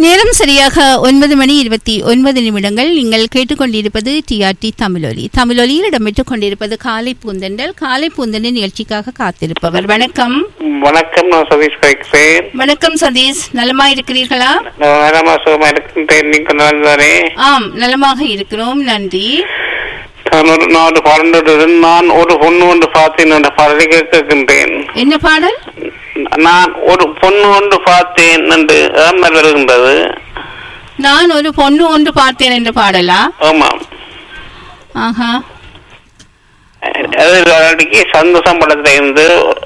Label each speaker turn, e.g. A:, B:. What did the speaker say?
A: நேரம் சரியாக ஒன்பது மணி இருபத்தி ஒன்பது நிமிடங்கள் நீங்கள் கேட்டுக்கொண்டிருப்பது டிஆர்டி தமிழொலி தமிழொலியில் இடம்பெற்றுக் கொண்டிருப்பது காலை பூந்தெண்டல் காலை பூந்தெண்டல் நிகழ்ச்சிக்காக காத்திருப்பவர் வணக்கம்
B: வணக்கம் நான் சதீஷ் பேசுகிறேன்
A: வணக்கம் சதீஷ் நலமா இருக்கிறீர்களா
B: நான் நலமா சுகமா இருக்கின்றேன் நீங்கள் நலந்தானே
A: ஆம் நலமாக இருக்கிறோம் நன்றி
B: நான் ஒரு நான் ஒரு பாடலுடன் நான் ஒரு பொண்ணு ஒன்று பார்த்தேன் என்ற பாடலை கேட்கின்றேன்
A: என்ன பாடல்
B: நான் ஒரு பொண்ணு ஒன்று பார்த்தேன் என்று ஏமல் வருகின்றது
A: நான் ஒரு பொண்ணு ஒன்று பார்த்தேன் என்ற பாடலா
B: ஆமாம்
A: ஆஹா
B: அது அன்றைக்கு சந்தோஷம் படத்துல இருந்து